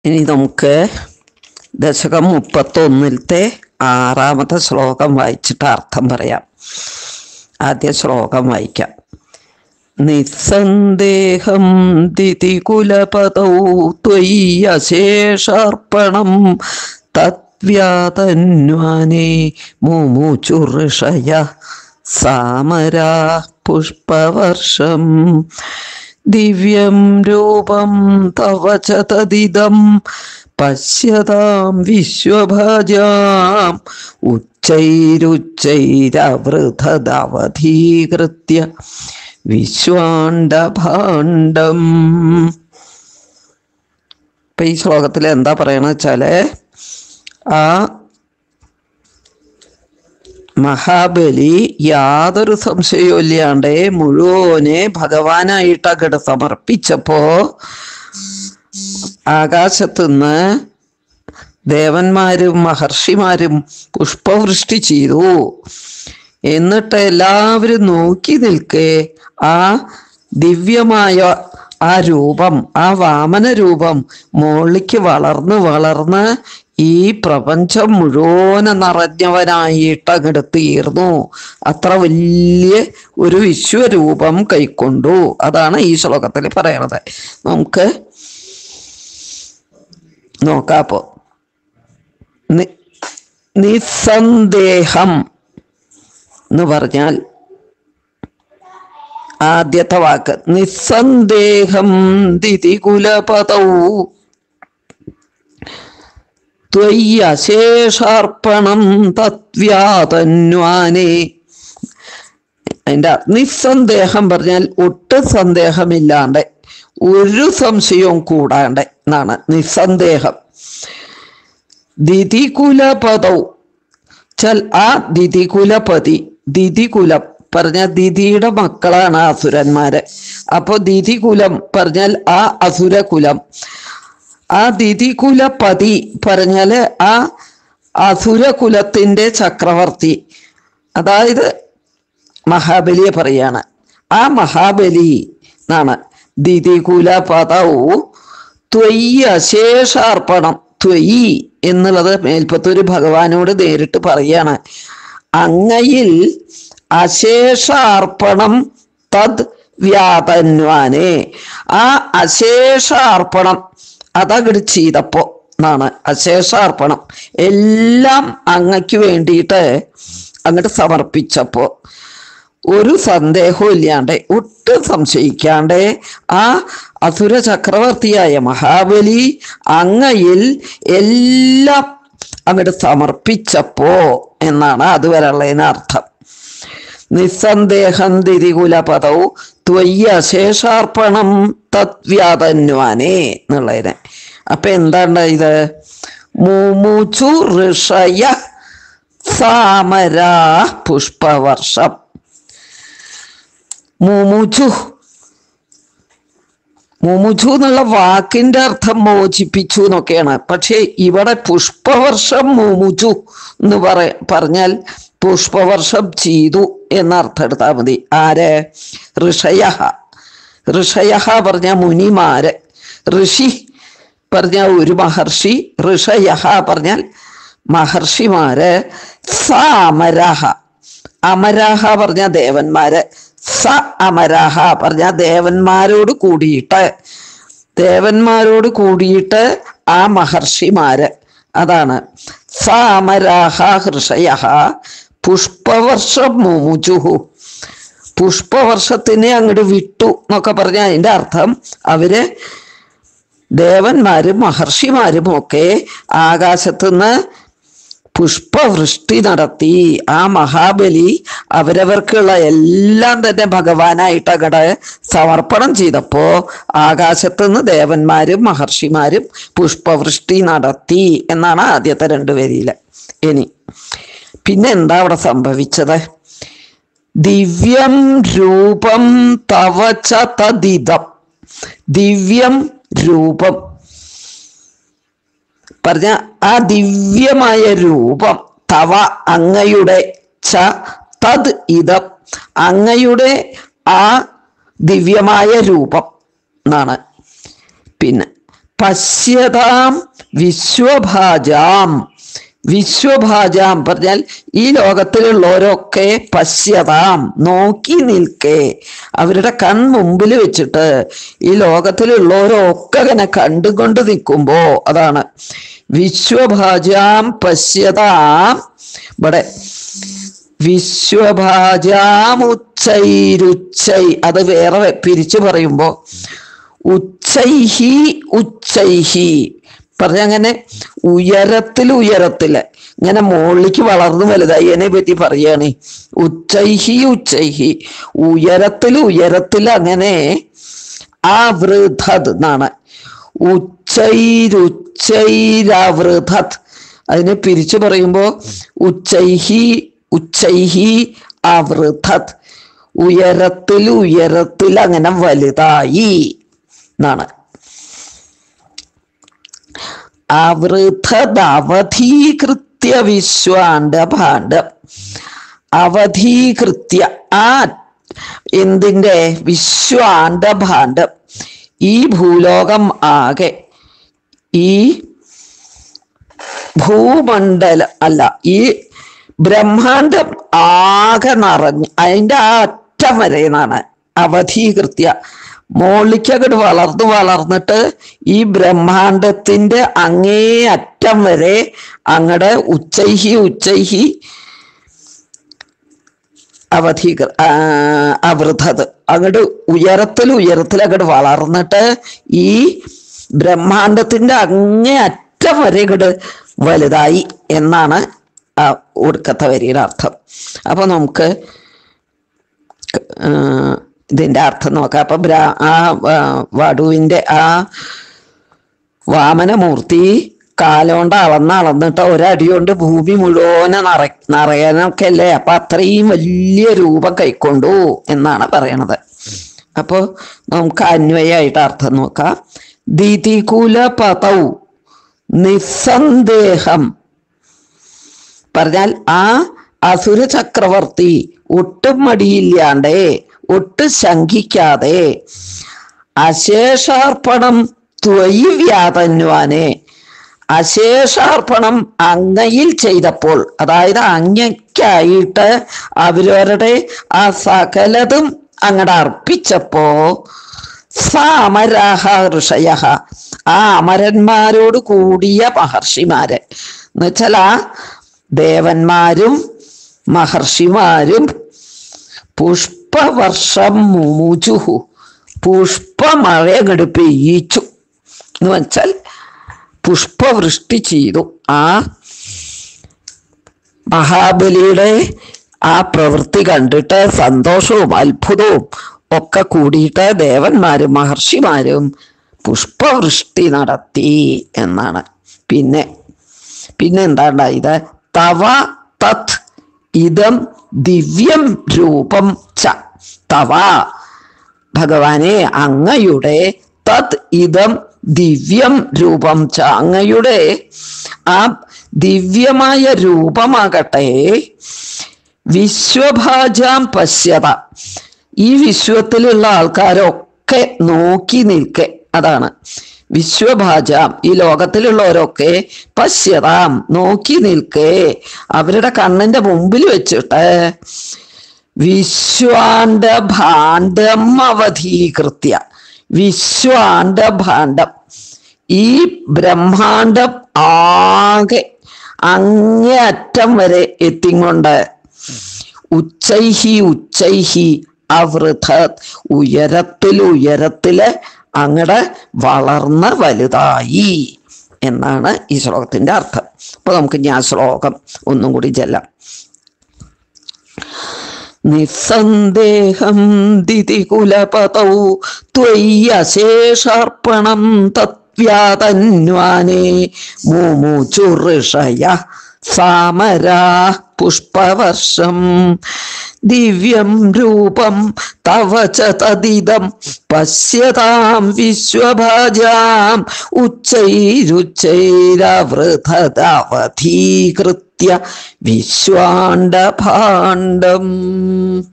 ഇനി നമുക്ക് ദശകം മുപ്പത്തൊന്നിലത്തെ ആറാമത്തെ ശ്ലോകം വായിച്ചിട്ട് അർത്ഥം പറയാം ആദ്യ ശ്ലോകം വായിക്കാം നിസ്സന്ദേഹം ദിതികുലപദൗ ത്വയ്യശേഷാർപ്പണം തദ്വ്യാതന്വാനേ മുമുചുഋഷയ സാമരാ പുഷ്പവർഷം ദിവ്യം രൂപം തവ ച തദിദം പശ്യതാം വിശ്വഭജാം ഉച്ചൈരുച്ചൈരവൃതവധീകൃത്യ വിശ്വാണ്ടഭാണ്ഡം ഇപ്പൊ ഈ ശ്ലോകത്തിൽ എന്താ പറയണെന്ന് വെച്ചാല് ആ മഹാബലി യാതൊരു സംശയവും ഇല്ലാണ്ട് മുഴുവനെ ഭഗവാനായിട്ട് അങ്ങോട്ട് സമർപ്പിച്ചപ്പോ ആകാശത്തുനിന്ന് ദേവന്മാരും മഹർഷിമാരും പുഷ്പവൃഷ്ടി ചെയ്തു എന്നിട്ട് എല്ലാവരും നോക്കി നിൽക്കെ ആ ദിവ്യമായ ആ രൂപം ആ വാമന രൂപം മുകളിലേക്ക് വളർന്ന് വളർന്ന് ഈ പ്രപഞ്ചം മുഴുവനെ നിറഞ്ഞവനായിട്ട് അങ്ങോട്ട് തീർന്നു അത്ര വലിയ ഒരു വിശ്വരൂപം കൈക്കൊണ്ടു അതാണ് ഈ ശ്ലോകത്തിൽ പറയണത് നമുക്ക് നോക്കാപ്പോ നി- നിസ്സന്ദേഹം എന്ന് പറഞ്ഞാൽ ആദ്യത്തെ വാക്ക് നിസ്സന്ദേഹം ദിതികുലപദൗ ത്വയ്യശേഷാർപ്പണം തത്വ്യാതന്വാനേ അതിന്റെ നിസ്സന്ദേഹം പറഞ്ഞാൽ ഒട്ടും സന്ദേഹമില്ലാണ്ട് ഒരു സംശയവും കൂടാണ്ട് എന്നാണ് നിസ്സന്ദേഹം ദിതികുലപദൗ ചൽ ആ ദിതികുലപതി ദിതികുലം പറഞ്ഞ ദിതിയുടെ മക്കളാണ് അസുരന്മാര് അപ്പൊ ദിതികുലം പറഞ്ഞാൽ ആ അസുരകുലം ആ ദിതികുലപതി പറഞ്ഞാല് ആ അസുരകുലത്തിന്റെ ചക്രവർത്തി അതായത് മഹാബലിയെ പറയാണ് ആ മഹാബലി എന്നാണ് ദിതികുല പദൗ ത്വയ്യ അശേഷാർപ്പണം ത്വയി എന്നുള്ളത് മേൽപ്പത്തൂര് ഭഗവാനോട് നേരിട്ട് പറയാണ് അങ്ങയിൽ അശേഷാർപ്പണം തദ് വ്യാതന്വാനെ ആ അശേഷാർപ്പണം അതങ്ങട് ചെയ്തപ്പോ എന്നാണ് അശേഷാർപ്പണം എല്ലാം അങ്ങക്ക് വേണ്ടിയിട്ട് അങ്ങോട്ട് സമർപ്പിച്ചപ്പോ ഒരു സന്ദേഹവും ഇല്ലാണ്ട് ഒട്ടും സംശയിക്കാണ്ട് ആ അസുര ചക്രവർത്തിയായ മഹാബലി അങ്ങയിൽ എല്ലാം അങ്ങോട്ട് സമർപ്പിച്ചപ്പോ എന്നാണ് അതുവരെയുള്ളതിന് അർത്ഥം നിസ്സന്ദേഹം തിരികുലപദൗ ത്വയ്യ ശേഷാർപ്പണം തദ്വ്യാതന്വാനേ എന്നുള്ളതിന് അപ്പൊ എന്താണ് ഇത് മുമുചു ഋഷയ സാമരാ പുഷ്പവർഷം മുമുചു മുമുചു എന്നുള്ള വാക്കിന്റെ അർത്ഥം മോചിപ്പിച്ചു എന്നൊക്കെയാണ് പക്ഷെ ഇവിടെ പുഷ്പവർഷം മുമുചു എന്ന് പറ പറഞ്ഞാൽ പുഷ്പവർഷം ചെയ്തു എന്നർത്ഥം എടുത്താൽ മതി ആര് ഋഷയ ഋഷയ പറഞ്ഞ മുനിമാര് ഋഷി പറഞ്ഞ ഒരു മഹർഷി ഋഷയ പറഞ്ഞാൽ മഹർഷിമാര് സ അമരാഹ അമരാഹ പറഞ്ഞ ദേവന്മാര് സ അമരാഹ പറഞ്ഞ ദേവന്മാരോട് കൂടിയിട്ട് ദേവന്മാരോട് കൂടിയിട്ട് ആ മഹർഷിമാര് അതാണ് സ അമരാഹ ഹൃഷയ പുഷ്പവർഷം മുമുചുഹു പുഷ്പവർഷത്തിനെ അങ്ങോട്ട് വിട്ടു എന്നൊക്കെ പറഞ്ഞ അതിന്റെ അർത്ഥം അവര് ദേവന്മാരും മഹർഷിമാരും ഒക്കെ ആകാശത്തുനിന്ന് പുഷ്പവൃഷ്ടി നടത്തി ആ മഹാബലി അവരവർക്കുള്ള എല്ലാം തന്നെ ഭഗവാനായിട്ട് അങ്ങടെ സമർപ്പണം ചെയ്തപ്പോ ആകാശത്തുനിന്ന് ദേവന്മാരും മഹർഷിമാരും പുഷ്പവൃഷ്ടി നടത്തി എന്നാണ് ആദ്യത്തെ രണ്ട് വരിയില് ഇനി പിന്നെ എന്താ അവിടെ സംഭവിച്ചത് ദിവ്യം രൂപം തവച തദിതം ദിവ്യം രൂപം പറഞ്ഞ ആ ദിവ്യമായ രൂപം തവ അങ്ങയുടെ ച തത് ഇതം അങ്ങയുടെ ആ ദിവ്യമായ രൂപം എന്നാണ് പിന്നെ പശ്യതാം വിശ്വഭാജാം വിശ്വഭാജാം പറഞ്ഞാൽ ഈ ലോകത്തിലുള്ളവരൊക്കെ പശ്യതാം നോക്കി നിൽക്കേ അവരുടെ കൺമുമ്പിൽ വെച്ചിട്ട് ഈ ലോകത്തിലുള്ളവരൊക്കെ ഇങ്ങനെ കണ്ടുകൊണ്ട് നിൽക്കുമ്പോ അതാണ് വിശ്വഭാജാം പശ്യതാം ഇവിടെ വിശ്വഭാജാമുച്ചൈരുച്ചൈ അത് വേറെ പിരിച്ചു പറയുമ്പോ ഉച്ചൈഹി ഉച്ചൈഹി പറഞ്ഞ അങ്ങനെ ഉയരത്തിൽ ഉയരത്തില് ഇങ്ങനെ മുകളിലേക്ക് വളർന്നു വലുതായി അതിനെ പറ്റി പറയാണ് ഉച്ചൈഹി ഉച്ചൈഹി ഉയരത്തിൽ ഉയരത്തിൽ അങ്ങനെ ആ വൃഥത് എന്നാണ് ഉച്ചൈരുച്ചൈരാവൃഥത് അതിനെ പിരിച്ചു പറയുമ്പോ ഉച്ചൈഹി ഉച്ചൈഹി അവൃഥത് ഉയരത്തിൽ ഉയരത്തിൽ അങ്ങനെ വലുതായി എന്നാണ് അവൃഥദവധീകൃത്യ വിശ്വാണ്ടഭാണ്ഡം അവധീകൃത്യ ആ എന്തിൻ്റെ വിശ്വാണ്ടഭാണ്ഡം ഈ ഭൂലോകം ആകെ ഈ ഭൂമണ്ഡല അല്ല ഈ ബ്രഹ്മാണ്ടം ആകെ നിറഞ്ഞ് അതിൻ്റെ ആ അറ്റം വരെ എന്നാണ് അവധീകൃത്യ മോളിക്കങ്ങട് വളർന്നു വളർന്നിട്ട് ഈ ബ്രഹ്മാണ്ടത്തിന്റെ അങ്ങേ അറ്റം വരെ അങ്ങടെ ഉച്ചൈഹി ഉച്ചൈഹി അവധീക അവൃദ്ധത് അങ്ങോട്ട് ഉയരത്തിൽ ഉയരത്തിൽ അങ്ങോട്ട് വളർന്നിട്ട് ഈ ബ്രഹ്മാണ്ടത്തിന്റെ അങ്ങേ അറ്റം വരെ ഇങ്ങോട്ട് വലുതായി എന്നാണ് ആ ഒടുക്കത്തെ വരിയുടെ അർത്ഥം അപ്പൊ നമുക്ക് ആ, ഇതിന്റെ അർത്ഥം നോക്കാം അപ്പൊ ബ്രാ ആ ആ, വടുവിന്റെ ആ വാമനമൂർത്തി കാലോണ്ട് അളന്ന് അളന്നിട്ട് ഒരടി കൊണ്ട് ഭൂമി മുഴുവനെ നിറ നിറയാനൊക്കെ അല്ലേ അപ്പൊ അത്രയും വലിയ രൂപം കൈക്കൊണ്ടു എന്നാണ് പറയണത് അപ്പോ നമുക്ക് അന്വയമായിട്ട് അർത്ഥം നോക്കാം ദിതികുല പതൗ നിസ്സന്ദേഹം പറഞ്ഞാൽ ആ അസുര ചക്രവർത്തി ഒട്ടും മടിയില്ലാണ്ടേ ഒട്ടും ശങ്കിക്കാതെ അശേഷാർപ്പണം ത്വയി വ്യാതന്വാനെ അശേഷാർപ്പണം അങ്ങയിൽ ചെയ്തപ്പോൾ അതായത് അങ്ങയ്ക്കായിട്ട് അവരവരുടെ ആ സകലതും അങ്ങടെ അർപ്പിച്ചപ്പോ സാമരാഹ ഋഷയ ആ അമരന്മാരോട് കൂടിയ മഹർഷിമാര് എന്നുവെച്ചാൽ ആ ദേവന്മാരും മഹർഷിമാരും പുഷ്പവർഷം മുമുചുഹു പുഷ്പമഴ അങ്ങോട്ട് പെയ്യിച്ചു എന്ന് വെച്ചാൽ പുഷ്പവൃഷ്ടി ചെയ്തു ആ മഹാബലിയുടെ ആ പ്രവൃത്തി കണ്ടിട്ട് സന്തോഷവും അത്ഭുതവും ഒക്കെ കൂടിയിട്ട് ദേവന്മാരും മഹർഷിമാരും പുഷ്പവൃഷ്ടി നടത്തി എന്നാണ് പിന്നെ പിന്നെ എന്താ ഉണ്ടായത് തവ തത് ഇതം ദിവ്യം രൂപം ച തവ ഭഗവാനെ അങ്ങയുടെ തത് ഇതം ദിവ്യം രൂപം ച അങ്ങയുടെ ആ ദിവ്യമായ രൂപമാകട്ടെ വിശ്വഭാജാം പശ്യത ഈ വിശ്വത്തിലുള്ള ആൾക്കാരൊക്കെ നോക്കി നിൽക്കെ അതാണ് വിശ്വഭാജാം ഈ ലോകത്തിലുള്ളവരൊക്കെ പശ്യതാം നോക്കി നിൽക്കേ അവരുടെ കണ്ണിന്റെ മുമ്പിൽ വെച്ചിട്ട് വിശ്വാണ്ട ഭാണ്ഡം അവധീകൃത്യ വിശ്വാണ്ട ഭാണ്ഡം ഈ ബ്രഹ്മാണ്ടം ആകെ അങ്ങേ അറ്റം വരെ എത്തിക്കൊണ്ട് ഉച്ചൈഹി ഉച്ചൈഹി അവൃഥ ഉയരത്തിൽ ഉയരത്തില് അങ്ങടെ വളർന്ന് വലുതായി എന്നാണ് ഈ ശ്ലോകത്തിന്റെ അർത്ഥം അപ്പൊ നമുക്ക് ഞാൻ ശ്ലോകം ഒന്നും കൂടി ചെല്ലാം നിസ്സന്ദേഹം ദിതികുലപതൗ ത്വയ്യശേഷാർപ്പണം തത്വ്യാതന്വാനേ മുമുചുഋഷയ സാമരാ പുഷ്പവർഷം ദിവ്യം രൂപം തവ ച തദിദം പശ്യതാം വിശ്വഭാജാം ഉച്ചൈരുച്ചൈരവൃതവധീകൃത്യ വിശ്വാണ്ടഭാണ്ഡം